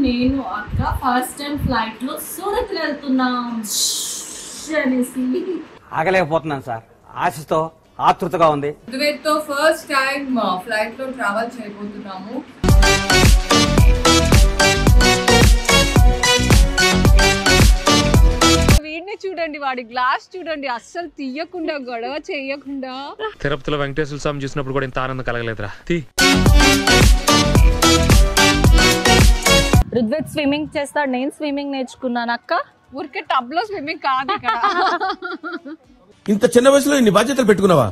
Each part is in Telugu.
నేను అక్క ఫస్ట్ టైం ఫ్లైట్ లో సూరత్ వెళ్తున్నాం శ్ష్ అనేసి ఆగలేకపోతున్నాను సార్ ఆశతో ఆతృతగా ఉంది తో ఫస్ట్ టైం ఫ్లైట్ లో ట్రావెల్ చేయబోతున్నాము వీడిని చూడండి వాడి గ్లాస్ చూడండి అస్సలు తీయకుండా గొడవ చేయకుండా తిరుపతిలో వెంకటేశ్వర స్వామి చూసినప్పుడు కూడా ఇంత ఆనందం కలగలేదురా తీ రుద్వేత్ స్విమ్మింగ్ చేస్తాడు నేను స్విమ్మింగ్ నేర్చుకున్నాను అక్క ఊరికే టబ్ లో స్విమ్మింగ్ కాదు ఇక్కడ ఇంత చిన్న వయసులో ఇన్ని బాధ్యతలు పెట్టుకున్నావా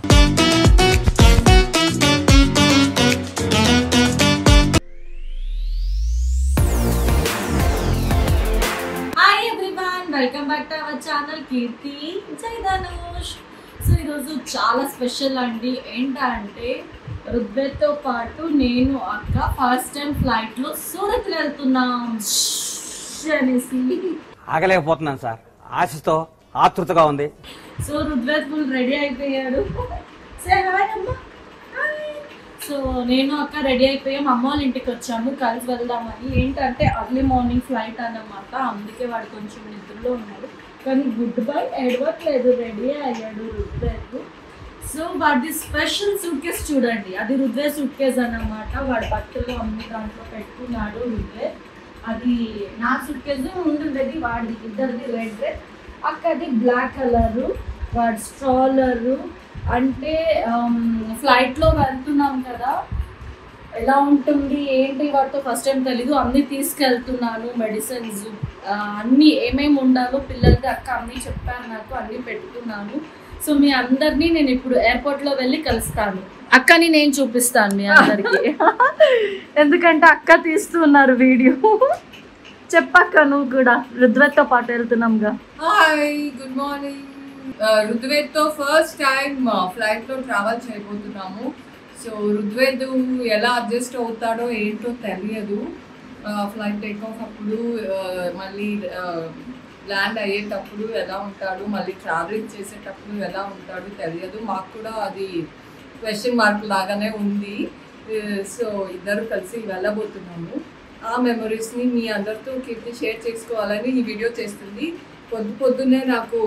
hi everyone welcome back to our channel Keerthi Jai Dhanush so ఈరోజు చాలా స్పెషల్ అండి ఏంటంటే రుద్వేత్తో పాటు నేను అక్క ఫస్ట్ టైం ఫ్లైట్ లో సూరత్ వెళ్తున్నాం శ్ష్ అనేసి ఆగలేకపోతున్నాను సార్ ఆశతో ఆతృతగా ఉంది సో రుద్వేత్ ఫుల్ రెడీ అయిపోయాడు సరే హాయ్ అమ్మ హాయ్. సో నేను అక్క రెడీ అయిపోయాం అమ్మ వాళ్ళ ఇంటికి వచ్చాము కలిసి వెళ్దామని ఏంటంటే అర్లీ మార్నింగ్ ఫ్లైట్ అన్నమాట అందుకే వాడు కొంచెం నిద్రలో ఉన్నాడు కానీ గుడ్ బై ఎడవట్లేదు రెడీ అయ్యాడు రుద్వేత్ సో వాడి స్పెషల్ సూట్ కేస్ చూడండి అది రుద్వే సూట్ కేస్ అన్నమాట వాడి బట్టలు అన్ని దాంట్లో పెట్టుకున్నాడు రుద్వే అది నా సూట్ కేసు ఉంటుండేది వాడిది ఇద్దరిది రెడ్ రెడ్ అక్కది బ్లాక్ కలరు వాడి స్ట్రాలరు అంటే ఫ్లైట్లో వెళ్తున్నాం కదా ఎలా ఉంటుంది ఏంటి వాటితో ఫస్ట్ టైం తెలీదు అన్నీ తీసుకెళ్తున్నాను మెడిసిన్స్ అన్నీ ఏమేమి ఉండాలో పిల్లలకి అక్క అన్నీ చెప్పారు నాకు అన్నీ పెట్టుకున్నాను సో మీ అందరినీ నేను ఇప్పుడు ఎయిర్పోర్ట్లో వెళ్ళి కలుస్తాను అక్కని నేను చూపిస్తాను మీ అందరికి ఎందుకంటే అక్క తీస్తున్నారు వీడియో చెప్పక్క నువ్వు కూడా రుద్వత్తో పాటు వెళ్తున్నాంగా హాయ్ గుడ్ మార్నింగ్ తో ఫస్ట్ టైం ఫ్లైట్ లో ట్రావెల్ చేయబోతున్నాము సో రుద్వేద్ ఎలా అడ్జస్ట్ అవుతాడో ఏంటో తెలియదు ఫ్లైట్ టేక్ ఆఫ్ అప్పుడు uh, మళ్ళీ ల్యాండ్ అయ్యేటప్పుడు ఎలా ఉంటాడు మళ్ళీ ట్రావెలింగ్ చేసేటప్పుడు ఎలా ఉంటాడు తెలియదు మాకు కూడా అది క్వశ్చన్ మార్క్ లాగానే ఉంది సో ఇద్దరు కలిసి వెళ్ళబోతున్నాము ఆ మెమరీస్ని మీ అందరితో కీర్తి షేర్ చేసుకోవాలని ఈ వీడియో చేస్తుంది పొద్దు పొద్దున్నే నాకు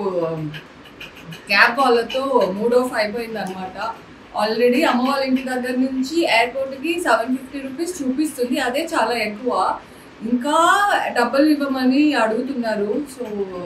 క్యాబ్ వాళ్ళతో మూడ్ ఆఫ్ అయిపోయింది అనమాట ఆల్రెడీ అమ్మ వాళ్ళ ఇంటి దగ్గర నుంచి ఎయిర్పోర్ట్కి సెవెన్ ఫిఫ్టీ రూపీస్ చూపిస్తుంది అదే చాలా ఎక్కువ ఇంకా డబ్బులు ఇవ్వమని అడుగుతున్నారు సో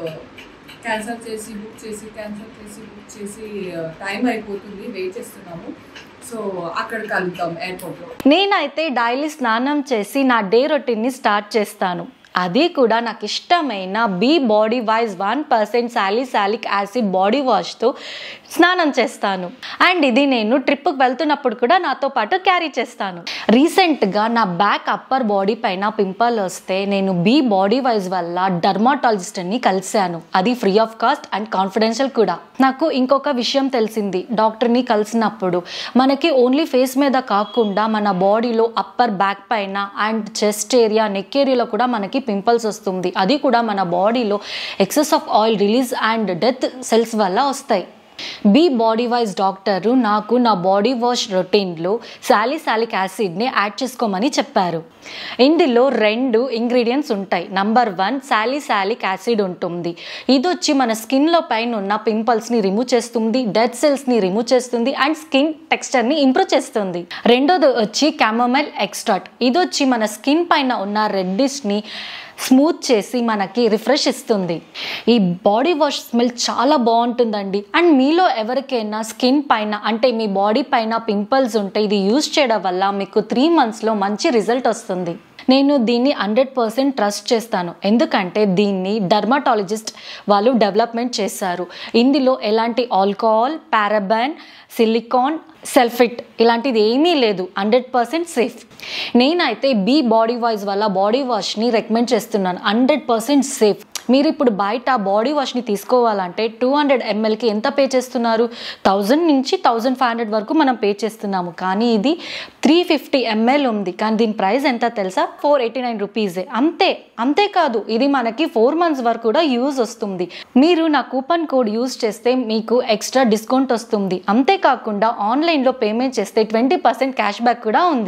క్యాన్సిల్ చేసి బుక్ చేసి క్యాన్సిల్ చేసి బుక్ చేసి టైం అయిపోతుంది వెయిట్ చేస్తున్నాము సో అక్కడ కలుద్దాం ఎయిర్పోర్ట్లో నేనైతే డైలీ స్నానం చేసి నా డే రొటీన్ని స్టార్ట్ చేస్తాను అది కూడా నాకు ఇష్టమైన be body wise one percent salicylic acid body వాష్తో స్నానం చేస్తాను అండ్ ఇది నేను ట్రిప్కి వెళ్తున్నప్పుడు కూడా నాతో పాటు క్యారీ చేస్తాను రీసెంట్గా నా బ్యాక్ అప్పర్ బాడీ పైన పింపుల్ వస్తే నేను బీ బాడీ వైజ్ వల్ల డర్మాటాలజిస్ట్ని కలిశాను అది free of cost and confidential కూడా నాకు ఇంకొక విషయం తెలిసింది డాక్టర్ని కలిసినప్పుడు మనకి ఓన్లీ ఫేస్ మీద కాకుండా మన బాడీలో అప్పర్ బ్యాక్ పైన అండ్ చెస్ట్ ఏరియా నెక్ ఏరియాలో కూడా మనకి పింపుల్స్ వస్తుంది అది కూడా మన బాడీలో excess of oil release and death cells వల్ల వస్తాయి బీ బాడీ వైజ్ డాక్టరు నాకు నా బాడీ వాష్ రొటీన్లో సాలిసాలిక్ యాసిడ్ని యాడ్ చేసుకోమని చెప్పారు ఇందులో రెండు ఇంగ్రీడియంట్స్ ఉంటాయి నంబర్ వన్ సాలిసాలిక్ యాసిడ్ ఉంటుంది ఇది వచ్చి మన స్కిన్లో పైన ఉన్న పింపుల్స్ని రిమూవ్ చేస్తుంది డెడ్ సెల్స్ని రిమూవ్ చేస్తుంది అండ్ స్కిన్ టెక్స్చర్ని ఇంప్రూవ్ చేస్తుంది రెండోది వచ్చి క్యామోమైల్ ఎక్స్ట్రాట్ ఇది వచ్చి మన స్కిన్ పైన ఉన్న రెడ్డిష్ని స్మూత్ చేసి మనకి రిఫ్రెష్ ఇస్తుంది ఈ బాడీ వాష్ స్మెల్ చాలా బాగుంటుందండి అండ్ మీలో ఎవరికైనా స్కిన్ పైన అంటే మీ బాడీ పైన పింపుల్స్ ఉంటే ఇది యూజ్ చేయడం వల్ల మీకు త్రీ మంత్స్లో మంచి రిజల్ట్ వస్తుంది నేను దీన్ని హండ్రెడ్ పర్సెంట్ ట్రస్ట్ చేస్తాను ఎందుకంటే దీన్ని డర్మటాలజిస్ట్ వాళ్ళు డెవలప్మెంట్ చేశారు ఇందులో ఎలాంటి ఆల్కహాల్ పారాబాన్ సిలికాన్ సెల్ఫిట్ ఇలాంటిది ఏమీ లేదు హండ్రెడ్ పర్సెంట్ సేఫ్ నేనైతే బీ బాడీ వాయిస్ వల్ల బాడీ వాష్ని రికమెండ్ చేస్తున్నాను హండ్రెడ్ పర్సెంట్ సేఫ్ మీరు ఇప్పుడు బయట బాడీ వాష్ని తీసుకోవాలంటే టూ హండ్రెడ్ ఎంఎల్కి ఎంత పే చేస్తున్నారు థౌజండ్ నుంచి థౌజండ్ ఫైవ్ హండ్రెడ్ వరకు మనం పే చేస్తున్నాము కానీ ఇది త్రీ ఫిఫ్టీ ఎంఎల్ ఉంది కానీ దీని ప్రైస్ ఎంత తెలుసా ఫోర్ ఎయిటీ నైన్ రూపీసే అంతే అంతేకాదు ఇది మనకి ఫోర్ మంత్స్ వరకు కూడా యూజ్ వస్తుంది మీరు నా కూపన్ కోడ్ యూజ్ చేస్తే మీకు ఎక్స్ట్రా డిస్కౌంట్ వస్తుంది అంతేకాకుండా ఆన్లైన్లో పేమెంట్ చేస్తే ట్వంటీ పర్సెంట్ క్యాష్ బ్యాక్ కూడా ఉంది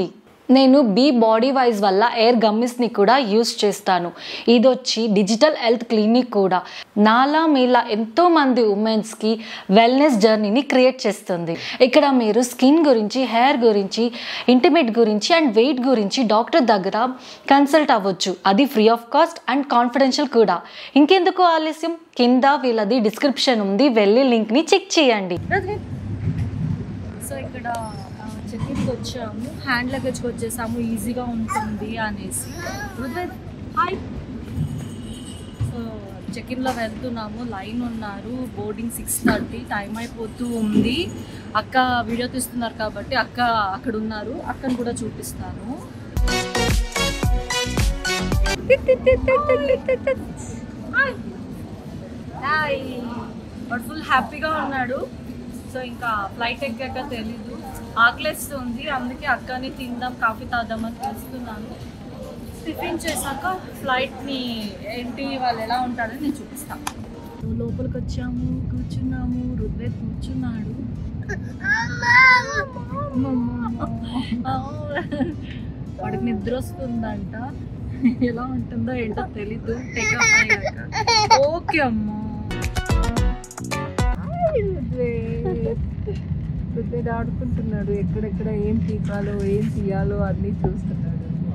నేను బీ బాడీ వైజ్ వల్ల ఎయిర్ గమ్మిస్ని కూడా యూస్ చేస్తాను ఇది వచ్చి డిజిటల్ హెల్త్ క్లినిక్ కూడా నాలా మీలా ఎంతో మంది ఉమెన్స్కి వెల్నెస్ జర్నీని క్రియేట్ చేస్తుంది ఇక్కడ మీరు స్కిన్ గురించి హెయిర్ గురించి ఇంటిమేట్ గురించి అండ్ వెయిట్ గురించి డాక్టర్ దగ్గర కన్సల్ట్ అవ్వచ్చు అది free of cost and confidential కూడా ఇంకెందుకు ఆలస్యం కింద వీళ్ళది డిస్క్రిప్షన్ ఉంది వెళ్ళి లింక్ని చెక్ చేయండి సో ఇక్కడ చెక్కింగ్కి వచ్చాము హ్యాండ్ లగేజ్కి వచ్చేసాము ఈజీగా ఉంటుంది అనేసి రుద్వేద్ హాయ్ సో చెక్ఇన్లో వెళ్తున్నాము లైన్ ఉన్నారు బోర్డింగ్ సిక్స్ థర్టీ టైం అయిపోతూ ఉంది అక్క వీడియో తీస్తున్నారు కాబట్టి అక్క అక్కడ ఉన్నారు అక్కను కూడా చూపిస్తాను హాయ్ వాడు ఫుల్ హ్యాపీగా ఉన్నాడు సో ఇంకా ఫ్లైట్ ఎక్కాక తెలీదు ఆకలేస్తుంది అందుకే అక్కని తిందాం కాఫీ తాద్దామని పిలుస్తున్నాను టిఫిన్ చేశాక ఫ్లైట్ని ఏంటి వాళ్ళు ఎలా ఉంటారని నేను చూపిస్తాను లోపలికి వచ్చాము కూర్చున్నాము రుద్వే కూర్చున్నాడు వాడికి నిద్ర వస్తుందంట ఎలా ఉంటుందో ఏంటో తెలీదు టేక్ ఆఫ్ అయ్యాక ఓకే అమ్మా రుద్వేద్ ఆడుకుంటున్నాడు ఎక్కడెక్కడ ఏం పీకాలో ఏం తీయాలో అన్నీ చూస్తున్నాడు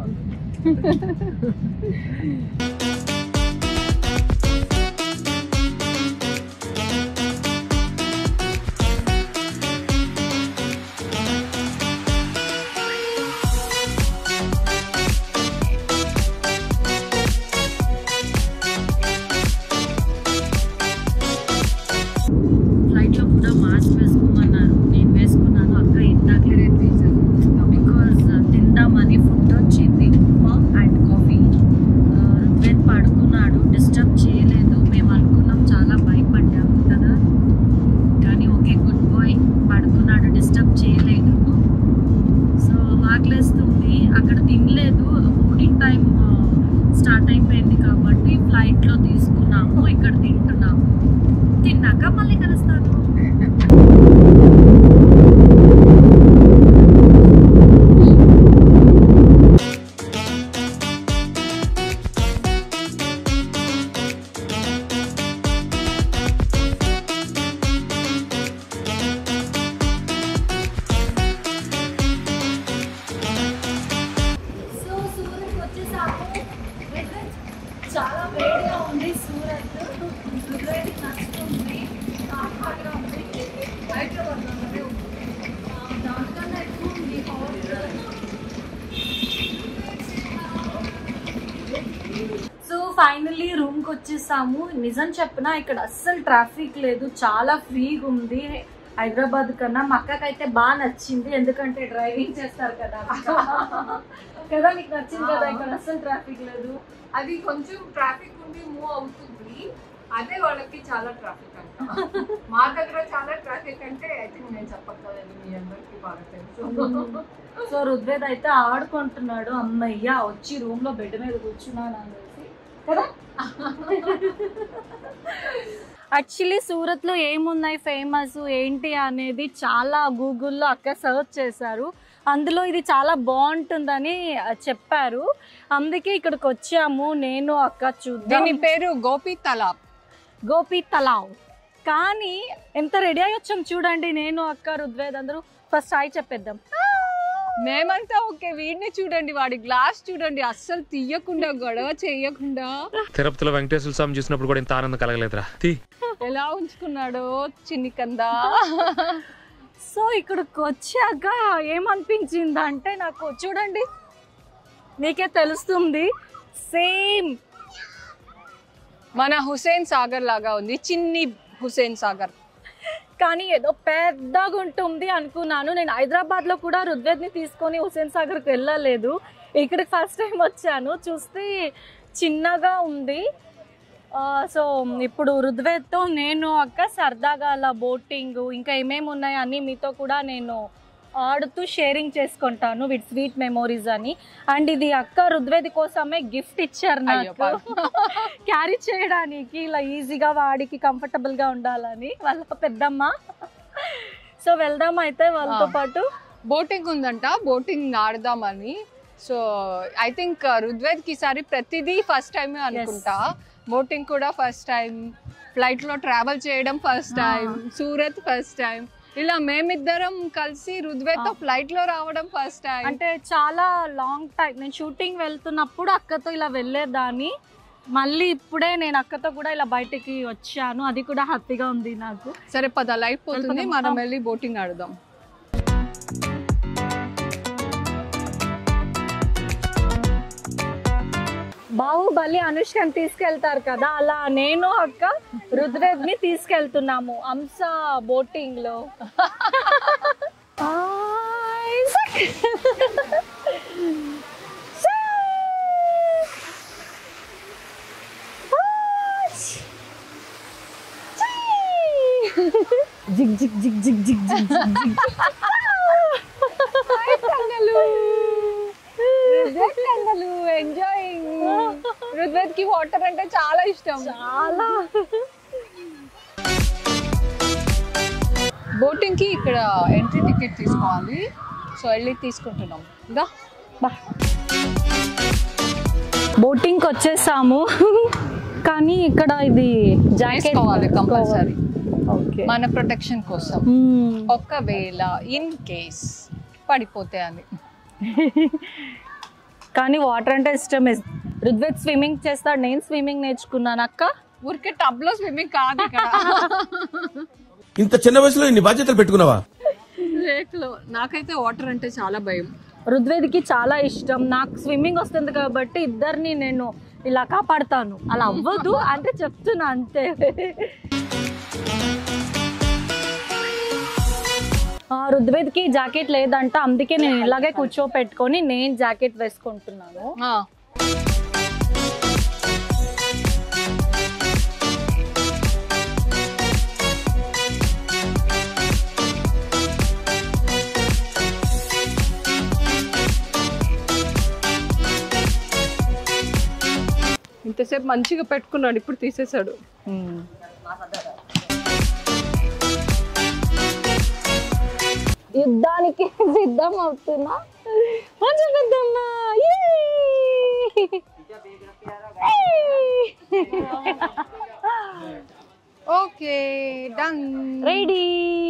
ఫ్లైట్లో కూడా మాస్క్ వేసుకోమన్నారు నేను వేసుకున్నాను అక్క ఇందాకలే బికాజ్ తిందామని ఫుడ్ వచ్చింది ఉప్మా అండ్ కాఫీ రుద్వేద్ పడుకున్నాడు డిస్టర్బ్ చేయలేదు మేము అనుకున్నాం చాలా భయపడ్డాము కదా కానీ ఓకే గుడ్ బాయ్ పడుకున్నాడు డిస్టర్బ్ చేయలేదు సో ఆకలేస్తుంది అక్కడ తినలేదు బోర్డింగ్ టైం స్టార్ట్ అయిపోయింది కాబట్టి ఫ్లైట్లో తీసుకున్నాము ఇక్కడ తింటున్నాము తిన్నాక మళ్ళీ కలుస్తాను సో సూరత్ వచ్చేసాము చాలా వేడిగా ఉంది సూరత్ సూరత్ నచ్చుతుంది హాట్గా ఉంది హైదరాబాద్లోనే ఉంది ఆ, దానికన్నా ఎక్కువ ఉంది సో ఫైనల్లీ రూమ్కి వచ్చేసాము నిజం చెప్పిన ఇక్కడ అస్సలు ట్రాఫిక్ లేదు చాలా ఫ్రీగా ఉంది హైదరాబాద్ కన్నా మా అక్కకైతే బాగా నచ్చింది ఎందుకంటే డ్రైవింగ్ చేస్తారు కదా కదా మీకు నచ్చింది కదా ఇక్కడ అస్సలు ట్రాఫిక్ లేదు అది కొంచెం ట్రాఫిక్ ఉండి మూవ్ అవుతుంది అదే వాళ్ళకి చాలా ట్రాఫిక్ అంట మా దగ్గర చాలా ట్రాఫిక్ అంటే ఐ థింక్ నేను చెప్పక్కర్లేదు మీ అందరికి బాగా తెలుసు సో రుద్వేద్ అయితే ఆడుకుంటున్నాడు అమ్మయ్య వచ్చి రూమ్ లో బెడ్ మీద కూర్చున్నాను అనేసి కదా యాక్చువల్లీ సూరత్ లో ఏమున్నాయి ఫేమస్ ఏంటి అనేది చాలా గూగుల్లో అక్క సర్చ్ చేశారు అందులో ఇది చాలా బాగుంటుందని చెప్పారు అందుకే ఇక్కడికి వచ్చాము నేను అక్క చూద్దాం దీని పేరు గోపి తలాబ్ గోపి తలావ్ కానీ ఎంత రెడీ అయ్యి వచ్చాం చూడండి నేను అక్క రుద్వేద్ అందరూ ఫస్ట్ హాయ్ చెప్పేద్దాం మేమంతా ఓకే వీడిని చూడండి వాడి గ్లాస్ చూడండి అస్సలు తీయకుండా గొడవ చేయకుండా తిరుపతిలో వెంకటేశ్వర స్వామి చూసినప్పుడు కూడా ఇంత ఆనందం కలగలేదురా తీ ఎలా ఉంచుకున్నాడో చిన్ని కందా సో ఇక్కడికి వచ్చాక ఏమనిపించింది అంటే నాకు చూడండి నీకే తెలుస్తుంది సేమ్ మన హుసేన్ సాగర్ లాగా ఉంది చిన్ని హుసేన్ సాగర్ కానీ ఏదో పెద్దగా ఉంటుంది అనుకున్నాను నేను హైదరాబాద్లో కూడా రుద్వేద్ని తీసుకొని హుసేన్ సాగర్కి వెళ్ళలేదు ఇక్కడికి ఫస్ట్ టైం వచ్చాను చూస్తే చిన్నగా ఉంది ఆ, సో ఇప్పుడు రుద్వేద్తో నేను అక్క సరదాగా అలా బోటింగ్ ఇంకా ఏమేమి ఉన్నాయి అన్నీ మీతో కూడా నేను ఆడుతూ షేరింగ్ చేసుకుంటాను విత్ స్వీట్ మెమోరీస్ అని అండ్ ఇది అక్క రుద్వేది కోసమే గిఫ్ట్ ఇచ్చారు అయ్యో నాకు క్యారీ చేయడానికి ఇలా ఈజీగా వాడికి కంఫర్టబుల్ గా ఉండాలని వాళ్ళ పెద్దమ్మ సో వెళ్దాం అయితే వాళ్ళతో ఆ. పాటు బోటింగ్ ఉందంట బోటింగ్ ఆడదామని సో ఐ థింక్ రుద్వేద్కి ఈసారి ప్రతిదీ ఫస్ట్ టైం అనుకుంటా బోటింగ్ కూడా ఫస్ట్ టైం ఫ్లైట్ లో ట్రావెల్ చేయడం first time Surat first time ఇలా మేమిద్దరం కలిసి రుద్వేద్ తో ఫ్లైట్ లో రావడం ఫస్ట్ టైం అంటే చాలా లాంగ్ టైం నేను షూటింగ్ వెళ్తున్నప్పుడు అక్కతో ఇలా వెళ్ళేదాన్ని మళ్ళీ ఇప్పుడే నేను అక్కతో కూడా ఇలా బయటికి వచ్చాను అది కూడా హ్యాపీగా ఉంది నాకు సరే పద లైట్ పోతుంది వెళ్ళిపోదాం. మనం ఆ. వెళ్ళి బోటింగ్ ఆడదాం బాహుబలి అనుష్కని తీసుకెళ్తారు కదా అలా నేను అక్క రుద్వేద్ ని తీసుకెళ్తున్నాము అంశ బోటింగ్ లో జిగ్ జిగ్ జిగ్ జిగ్ జిగ్ జిగ్ జిగ్ ఎంజాయింగ్ రుద్వేద్ కి వాటర్ అంటే చాలా ఇష్టం చాలా బోటింగ్ కి ఇక్కడ ఎంట్రీ టికెట్ తీసుకోవాలి సో వెళ్ళి తీసుకుంటున్నాం దా బోటింగ్ వచ్చేసాము కానీ ఇక్కడ ఇది జాకెట్ వేసుకోవాలి కంపల్సరీ ఓకే మన ప్రొటెక్షన్ కోసం ఒకవేళ ఇన్ కేస్ పడిపోతే అని కానీ వాటర్ అంటే ఇష్టమే రుద్వేద్ స్విమ్మింగ్ చేస్తాడు నేను స్విమ్మింగ్ నేర్చుకున్నాను అక్క ఊరికే టబ్ లో స్విమ్మింగ్ కాదు ఇక్కడ ఇంత చిన్న వయసులో ఇన్ని బాధ్యతలు పెట్టుకున్నావా లేక్లో నాకైతే వాటర్ అంటే చాలా భయం రుద్వేద్కి చాలా ఇష్టం నాకు స్విమ్మింగ్ వస్తుంది కాబట్టి ఇద్దరిని నేను ఇలా కాపాడుతాను అలా అవ్వదు అంటే చెప్తున్నా అంతే ఆ, రుద్వేద్కి జాకెట్ లేదంట అందుకే నేను ఇలాగే కూర్చోపెట్టుకొని నేను జాకెట్ వేసుకుంటున్నాను ఆ, ఇంతసేపు మంచిగా పెట్టుకున్నాడు ఇప్పుడు తీసేశాడు యుద్ధానికి సిద్ధం అవుతున్నా మంచి పెద్దమ్మా ఓకే డన్ రెడీ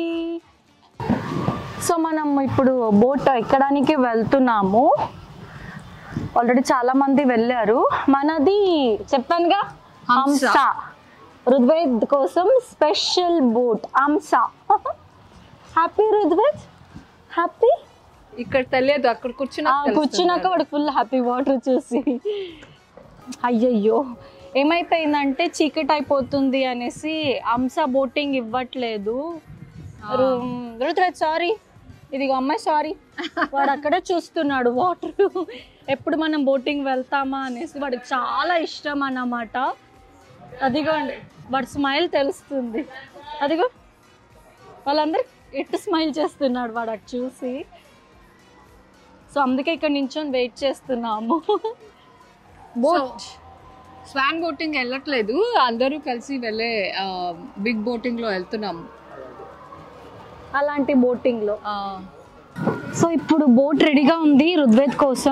సో మనం ఇప్పుడు బోట్ ఎక్కడానికి వెళ్తున్నాము ఆల్రెడీ చాలా మంది వెళ్ళారు మనది చెప్పానుగా హంస. హంస రుద్వేద్ కోసం special boat Hamsa happy Rudved happy ఇక్కడ తెలియదు అక్కడ కూర్చున్నా కూర్చున్నాక వాడికి ఫుల్ హ్యాపీ వాటర్ చూసి అయ్యయ్యో ఏమైపోయిందంటే చీకటి అయిపోతుంది అనేసి హంస బోటింగ్ ఇవ్వట్లేదు రు- రుతురాజ్ సారీ ఇదిగో అమ్మాయి సారీ వాడు అక్కడే చూస్తున్నాడు వాటర్ ఎప్పుడు మనం బోటింగ్ వెళ్తామా అనేసి వాడికి చాలా ఇష్టం అన్నమాట అదిగోండి వాడి స్మైల్ తెలుస్తుంది అదిగో వాళ్ళందరూ ఎట్టు స్మైల్ చేస్తున్నాడు వాడు అటు చూసి సో అందుకే ఇక్కడ నించొని వెయిట్ చేస్తున్నాము బోట్ స్వాన్ బోటింగ్ వెళ్ళట్లేదు అందరూ కలిసి వెళ్ళే బిగ్ బోటింగ్ లో వెళ్తున్నాము అలాంటి బోటింగ్ లో ఆ, సో ఇప్పుడు బోట్ రెడీగా ఉంది రుద్వేద్ కోసం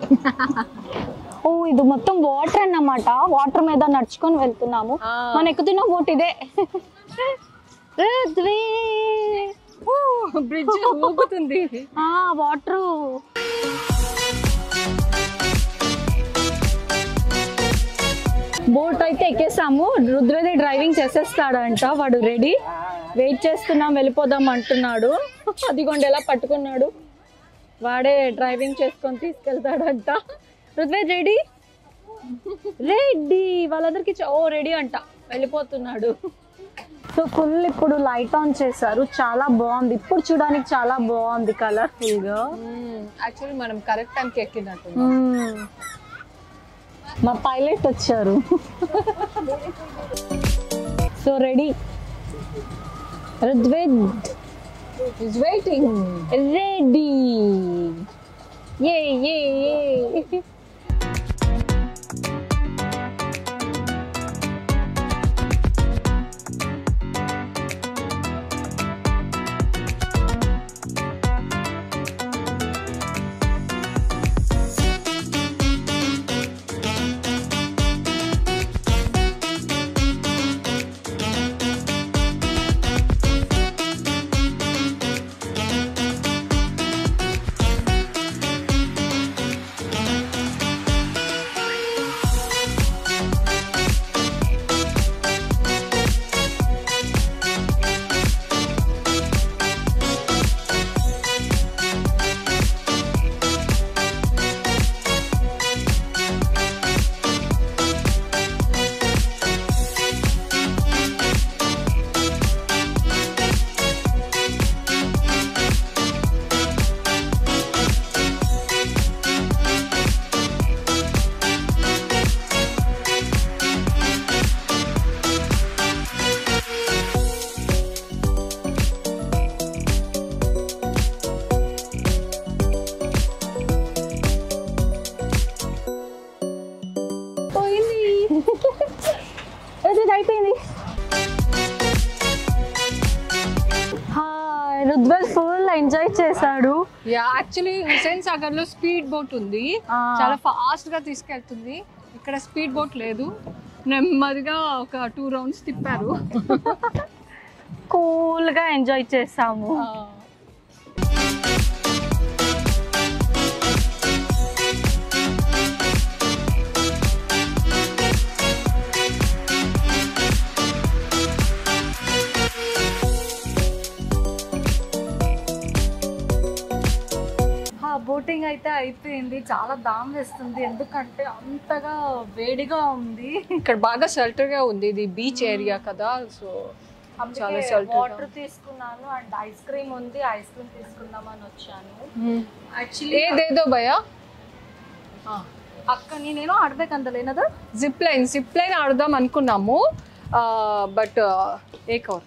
ఓ ఇది మొత్తం వాటర్ అన్నమాట వాటర్ మీద నడుచుకొని వెళ్తున్నాము ఆ. మనం ఎక్కుతున్న బోట్ ఇదే రుద్వే బ్రిడ్జ్ ఊగుతుంది ఆ వాటర్ బోట్ అయితే ఎక్కేసాము రుద్రది డ్రైవింగ్ చేసేస్తాడంట వాడు రెడీ వెయిట్ చేస్తున్నాం వెళ్ళిపోదాం అంటున్నాడు అదిగోండి ఎలా పట్టుకున్నాడు వాడే డ్రైవింగ్ చేసుకొని తీసుకెళ్తాడంట రుద్వేద్ రెడీ రెడీ వాళ్ళందరికీ చ- ఓ రెడీ అంట వెళ్ళిపోతున్నాడు సో ఫుల్ ఇప్పుడు లైట్ ఆన్ చేశారు చాలా బాగుంది ఇప్పుడు చూడడానికి చాలా బాగుంది కలర్ఫుల్ గా యాక్చువల్లీ మనం కరెక్ట్ టైంకి ఎక్కినట్టు మ్మ్. మా పైలట్ వచ్చారు so ready Rudved is waiting ready ఏ ఏ ఏ రుద్వేద్ అయిపోయింది హాయ్ రుద్వేద్ ఫుల్ ఎంజాయ్ చేశాడు యా యాక్చువల్లీ హుసేన్ సాగర్ లో స్పీడ్ బోట్ ఉంది ఆ. చాలా ఫాస్ట్ గా తీసుకెళ్తుంది ఇక్కడ స్పీడ్ బోట్ లేదు నెమ్మదిగా ఒక టూ రౌండ్స్ తిప్పారు కూల్గా ఎంజాయ్ చేసాము బోటింగ్ అయితే అయిపోయింది చాలా దామ్ వేస్తుంది ఎందుకంటే అంతగా వేడిగా ఉంది ఇక్కడ బాగా షెల్టర్ గా ఉంది ఇది బీచ్ ఏరియా కదా సో చాలా చాలా shelter గా వాటర్ తీసుకున్నాను అండ్ ఐస్ క్రీమ్ ఉంది ఐస్ క్రీమ్ తీసుకుందామని వచ్చాను యాక్చువల్లీ ఏదేదో భయ అక్క నేనేనో ఆడಬೇಕಂತಲೇನದು జిప్ లైన్ జిప్ లైన్ ఆడదాం అనుకున్నాము బట్ ఏ కవర్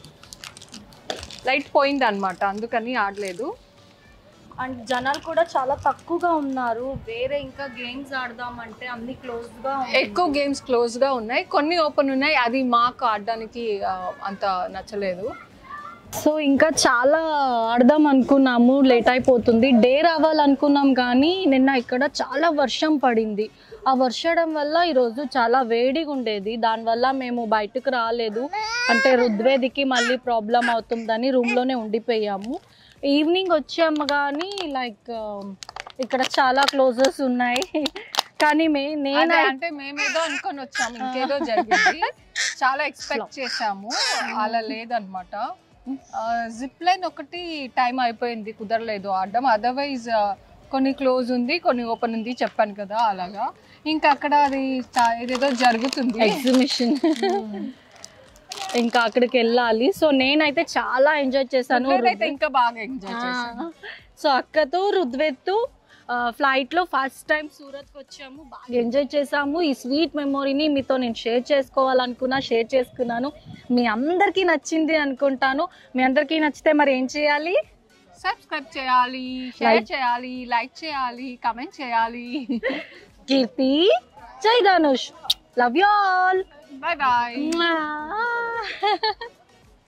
లైట్ పోయింది అనమాట అందుకని ఆడలేదు అండ్ జనాలు కూడా చాలా తక్కువగా ఉన్నారు వేరే ఇంకా గేమ్స్ ఆడదామంటే అన్ని క్లోజ్ గా ఉన్నాయి. ఎక్కువ గేమ్స్ క్లోజ్ గా ఉన్నాయి కొన్ని ఓపెన్ ఉన్నాయి అది మాకు ఆడడానికి ఆ, అంత నచ్చలేదు సో ఇంకా చాలా ఆడదాం అనుకున్నాము లేట్ అయిపోతుంది డే రావాలనుకున్నాం కానీ నిన్న ఇక్కడ చాలా వర్షం పడింది ఆ వర్షడం వల్ల ఈరోజు చాలా వేడిగా ఉండేది దానివల్ల మేము బయటకు రాలేదు అంటే రుద్వేదికి మళ్ళీ ప్రాబ్లం అవుతుందని రూమ్లోనే ఉండిపోయాము ఈవినింగ్ వచ్చాము కానీ లైక్ ఇక్కడ చాలా క్లోజెస్ ఉన్నాయి కానీ మే నేను అదే అంటే మేమేదో అనుకొని వచ్చాము ఇంకేదో జరిగింది చాలా ఎక్స్పెక్ట్ చేసాము అలా లేదనమాట జిప్ లైన్ ఒకటి టైం అయిపోయింది కుదరలేదు ఆడడం అదర్వైజ్ కొన్ని క్లోజ్ ఉంది కొన్ని ఓపెన్ ఉంది చెప్పాను కదా అలాగా ఇంకా అక్కడ అది చా- ఏదేదో జరుగుతుంది ఎగ్జిబిషన్ ఇంకా అక్కడికి వెళ్ళాలి సో నేనైతే చాలా ఎంజాయ్ చేశాను అయితే ఇంకా బాగా ఎంజాయ్ చేశాను సో అక్కతో రుద్వెత్తు ఫ్లైట్ లో ఫస్ట్ టైం సూరత్కి వచ్చాము బాగా ఎంజాయ్ చేసాము ఈ స్వీట్ మెమొరీని మీతో నేను షేర్ చేసుకోవాలనుకున్నా షేర్ చేసుకున్నాను మీ అందరికీ నచ్చింది అనుకుంటాను మీ అందరికీ నచ్చితే మరి ఏం చేయాలి సబ్స్క్రైబ్ చేయాలి షేర్ చేయాలి లైక్ చేయాలి కమెంట్ చేయాలి Keerthi Jai Dhanush love you all bye bye Mwah.